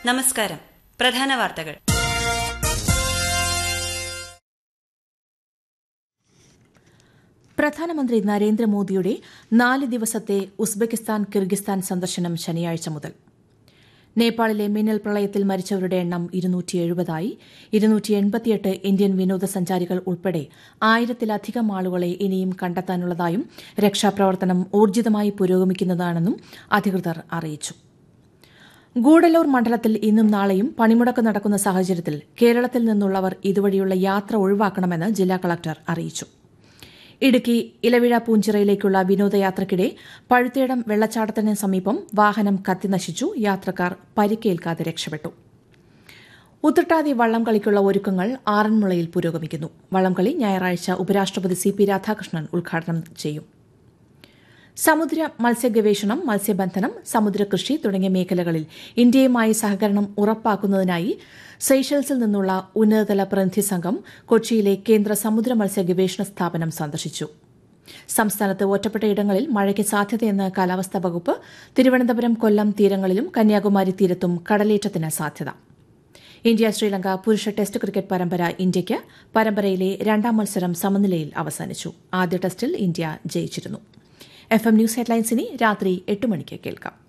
നമസ്കാരം പ്രധാന വാർത്തകൾ പ്രധാനമന്ത്രി നരേന്ദ്രമോദിയുടെ നാല് ദിവസത്തെ ഉസ്ബെക്കിസ്ഥാൻ കിർഗിസ്ഥാൻ സന്ദർശനം ശനിയാഴ്ച മുതൽ നേപ്പാളിലെ മിന്നൽ പ്രളയത്തിൽ മരിച്ചവരുടെ എണ്ണം ഇരുന്നൂറ്റി എഴുപതായി ഇരുന്നൂറ്റി എൺപത്തിയെട്ട് ഇന്ത്യൻ വിനോദസഞ്ചാരികൾ ഉൾപ്പെടെ ആയിരത്തിലധികം ആളുകളെ ഇനിയും കണ്ടെത്താനുള്ളതായും രക്ഷാപ്രവർത്തനം ഊർജിതമായി പുരോഗമിക്കുന്നതാണെന്നും അധികൃതർ അറിയിച്ചു ഗൂഡല്ലൂർ മണ്ഡലത്തിൽ ഇന്നും നാളെയും പണിമുടക്ക് നടക്കുന്ന സാഹചര്യത്തിൽ കേരളത്തിൽ നിന്നുള്ളവർ ഇതുവഴിയുള്ള യാത്ര ഒഴിവാക്കണമെന്ന് ജില്ലാ കളക്ടർ അറിയിച്ചു ഇടുക്കി ഇലവിഴ പൂഞ്ചിറയിലേക്കുള്ള വിനോദയാത്രയ്ക്കിടെ പഴുത്തേടം വെള്ളച്ചാട്ടത്തിന് സമീപം വാഹനം കത്തിനശിച്ചു യാത്രക്കാർ പരിക്കേൽക്കാതെ രക്ഷപ്പെട്ടു ഉത്രട്ടാതി വള്ളംകളിക്കുള്ള ഒരുക്കങ്ങൾ ആറന്മുളയിൽ പുരോഗമിക്കുന്നു വള്ളംകളി ഞായറാഴ്ച ഉപരാഷ്ട്രപതി സി പി രാധാകൃഷ്ണൻ ഉദ്ഘാടനം ചെയ്യും സമുദ്ര മത്സ്യഗവേഷണം മത്സ്യബന്ധനം സമുദ്രകൃഷി തുടങ്ങിയ മേഖലകളിൽ ഇന്ത്യയുമായി സഹകരണം ഉറപ്പാക്കുന്നതിനായി സെയ്ഷൽസിൽ നിന്നുള്ള ഉന്നതതല പ്രതിനിധി സംഘം കൊച്ചിയിലെ കേന്ദ്ര സമുദ്ര മത്സ്യ ഗവേഷണ സ്ഥാപനം സന്ദർശിച്ചു സംസ്ഥാനത്ത് ഒറ്റപ്പെട്ട ഇടങ്ങളിൽ മഴയ്ക്ക് സാധ്യതയെന്ന് കാലാവസ്ഥാ വകുപ്പ് തിരുവനന്തപുരം കൊല്ലം തീരങ്ങളിലും കന്യാകുമാരി തീരത്തും കടലേറ്റത്തിന് സാധ്യത ഇന്ത്യ ശ്രീലങ്ക പുരുഷ ടെസ്റ്റ് ക്രിക്കറ്റ് പരമ്പര ഇന്ത്യയ്ക്ക് പരമ്പരയിലെ രണ്ടാം മത്സരം സമനിലയിൽ അവസാനിച്ചു ആദ്യ ടെസ്റ്റിൽ ഇന്ത്യ ജയിച്ചിരുന്നു എഫ് എം ന്യൂസ് ഹെഡ്ലൈൻസിനി രാത്രി എട്ട് മണിക്ക് കേൾക്കാം